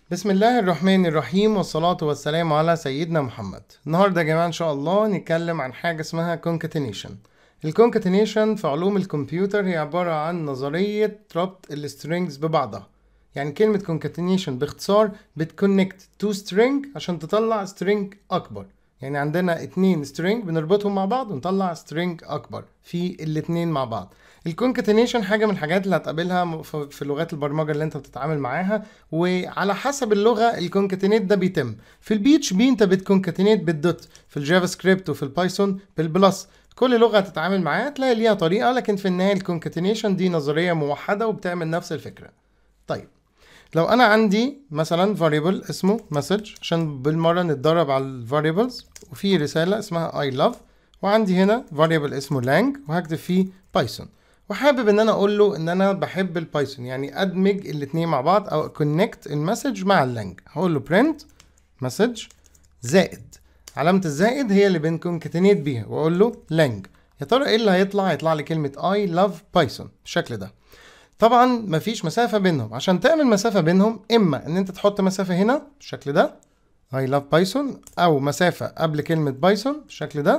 بسم الله الرحمن الرحيم والصلاة والسلام على سيدنا محمد النهاردة يا جماعة إن شاء الله نتكلم عن حاجة اسمها concatenation الكونكاتينيشن في علوم الكمبيوتر هي عبارة عن نظرية ربط السترينجز ببعضها يعني كلمة concatenation باختصار بتكونكت تو string عشان تطلع string أكبر يعني عندنا اتنين string بنربطهم مع بعض ونطلع string أكبر في الاتنين مع بعض الكونكاتينيشن حاجة من الحاجات اللي هتقابلها م- ف- في لغات البرمجة اللي انت بتتعامل معاها وعلى حسب اللغة الكونكاتينيت ده بيتم في البي اتش بي انت بتكونكاتينيت بالدوت في الجافا سكريبت وفي البايثون بالبلس كل لغة هتتعامل معاها تلاقي ليها طريقة لكن في النهاية الكونكاتينيشن دي نظرية موحدة وبتعمل نفس الفكرة طيب لو انا عندي مثلا variable اسمه message عشان بالمره نتدرب على ال variables وفي رساله اسمها I love وعندي هنا variable اسمه lang وهكتب فيه بايثون وحابب ان انا اقول له ان انا بحب البايثون يعني ادمج الاتنين مع بعض او connect المسج مع اللانج هقول له print message زائد علامة الزائد هي اللي بنكونكتينيت بيها واقول له lang يا ترى ايه اللي هيطلع هيطلع لي كلمة I love Python بالشكل ده طبعا مفيش مسافة بينهم عشان تعمل مسافة بينهم اما ان انت تحط مسافة هنا بالشكل ده I love Python او مسافة قبل كلمة بايثون بالشكل ده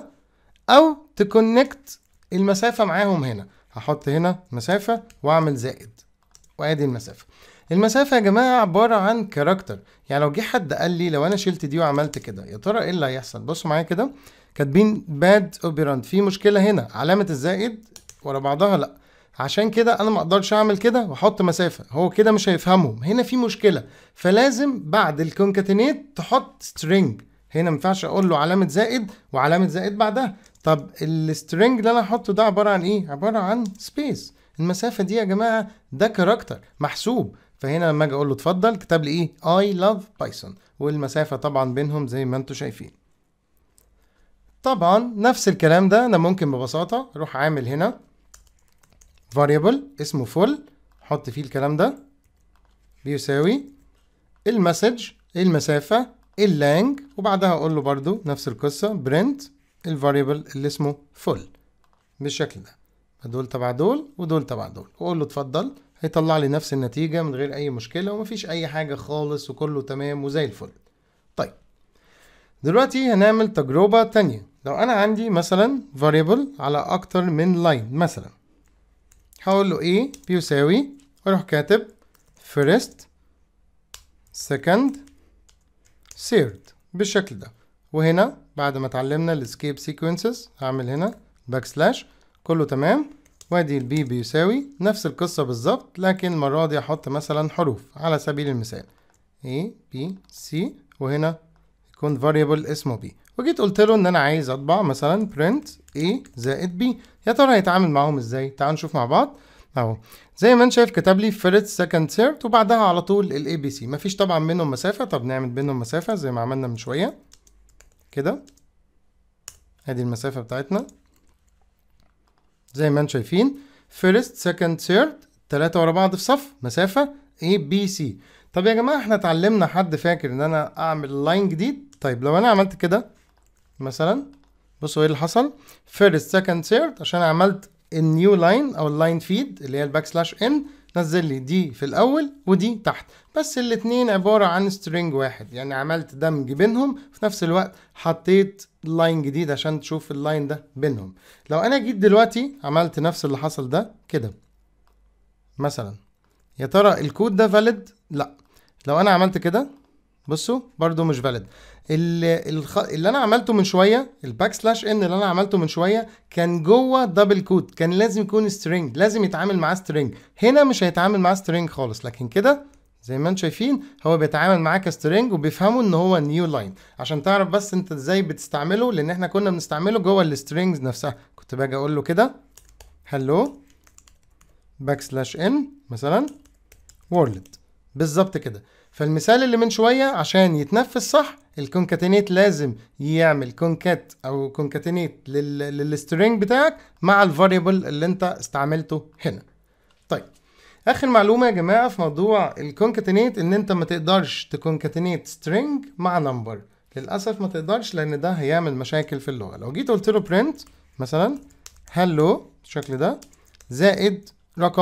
او تكونكت المسافة معاهم هنا هحط هنا مسافة واعمل زائد وادي المسافة المسافة يا جماعة عبارة عن كاركتر يعني لو جه حد قال لي لو انا شلت دي وعملت كده يا ترى ايه اللي هيحصل بصوا معايا كده كاتبين باد اوبيراند في مشكلة هنا علامة الزائد ورا بعضها لا عشان كده انا ما اقدرش اعمل كده واحط مسافه هو كده مش هيفهمهم هنا في مشكله فلازم بعد الكونكاتينيت تحط سترينج هنا ما ينفعش اقول له علامه زائد وعلامه زائد بعدها طب السترينج اللي انا هحطه ده عباره عن ايه عباره عن سبيس المسافه دي يا جماعه ده كاركتر محسوب فهنا لما اجي اقول له اتفضل كتب لي ايه I love Python والمسافه طبعا بينهم زي ما انتم شايفين طبعا نفس الكلام ده انا ممكن ببساطه اروح عامل هنا variable اسمه full حط فيه الكلام ده بيساوي المسج المسافة اللانج وبعدها اقول له برضو نفس القصة print الفاريبل اللي اسمه full بالشكل ده دول تبع دول ودول تبع دول واقول له اتفضل هيطلع لي نفس النتيجة من غير اي مشكلة ومفيش اي حاجة خالص وكله تمام وزي الفل طيب دلوقتي هنعمل تجربة تانية لو انا عندي مثلا variable على اكتر من line مثلا هقول له ايه بيساوي واروح كاتب first second third بالشكل ده وهنا بعد ما اتعلمنا الاسكيب سيكونسز هعمل هنا باك سلاش كله تمام وادي البي بيساوي نفس القصة بالظبط لكن المرة دي احط مثلا حروف على سبيل المثال A B C وهنا يكون variable اسمه B وجيت قلت له ان انا عايز اطبع مثلا print A زائد B يا ترى هيتعامل معاهم ازاي تعالوا نشوف مع بعض اهو زي ما انت شايف كتب لي first second third وبعدها على طول الاي بي سي مفيش طبعا بينهم مسافه طب نعمل بينهم مسافه زي ما عملنا من شويه كده ادي المسافه بتاعتنا زي ما انتم شايفين first second third تلاتة ورا بعض في صف مسافة A B C طب يا جماعة احنا اتعلمنا حد فاكر ان انا اعمل لاين جديد طيب لو انا عملت كده مثلا بصوا ايه اللي حصل first second third عشان عملت النيو لاين او اللاين فيد اللي هي الباك سلاش ان نزل لي دي في الاول ودي تحت بس الاتنين عبارة عن سترينج واحد يعني عملت دمج بينهم في نفس الوقت حطيت لاين جديد عشان تشوف اللاين ده بينهم لو انا جيت دلوقتي عملت نفس اللي حصل ده كده مثلا يا ترى الكود ده فاليد لا لو انا عملت كده بصوا برضو مش فاليد اللي, الخ... اللي انا عملته من شويه الباك سلاش ان اللي انا عملته من شويه كان جوه دبل كود كان لازم يكون سترينج لازم يتعامل معاه سترينج هنا مش هيتعامل معاه سترينج خالص لكن كده زي ما انتم شايفين هو بيتعامل معاه كسترينج وبيفهموا ان هو نيو لاين عشان تعرف بس انت ازاي بتستعمله لان احنا كنا بنستعمله جوه السترينجز نفسها كنت باجي اقول له كده هلو باك سلاش ان مثلا وورلد بالظبط كده فالمثال اللي من شويه عشان يتنفذ صح الكونكاتينيت لازم يعمل كونكات او كونكاتينيت للسترينج بتاعك مع الفاريبل اللي انت استعملته هنا طيب اخر معلومه يا جماعه في موضوع الكونكاتينيت ان انت ما تقدرش تكونكاتينيت سترينج مع نمبر للاسف ما تقدرش لان ده هيعمل مشاكل في اللغه لو جيت قلت له print مثلا هلو بالشكل ده زائد رقم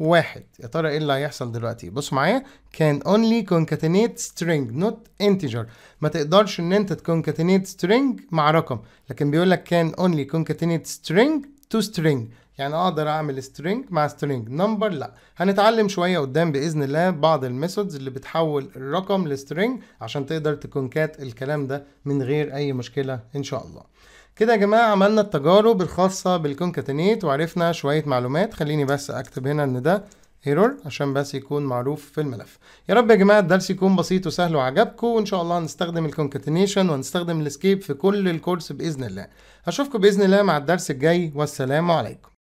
واحد يا ترى ايه اللي هيحصل دلوقتي بص معايا can only concatenate string not integer ما تقدرش ان انت تconcatenate string مع رقم لكن بيقول لك can only concatenate string to string يعني اقدر اعمل string مع string number لا هنتعلم شويه قدام باذن الله بعض الميثودز اللي بتحول الرقم لسترينج عشان تقدر تكونكات الكلام ده من غير اي مشكله ان شاء الله كده يا جماعه عملنا التجارب الخاصه بالكونكاتينيت وعرفنا شويه معلومات خليني بس اكتب هنا ان ده ايرور عشان بس يكون معروف في الملف يا رب يا جماعه الدرس يكون بسيط وسهل وعجبكم وان شاء الله هنستخدم الكونكاتينيشن وهنستخدم الاسكيب في كل الكورس باذن الله اشوفكم باذن الله مع الدرس الجاي والسلام عليكم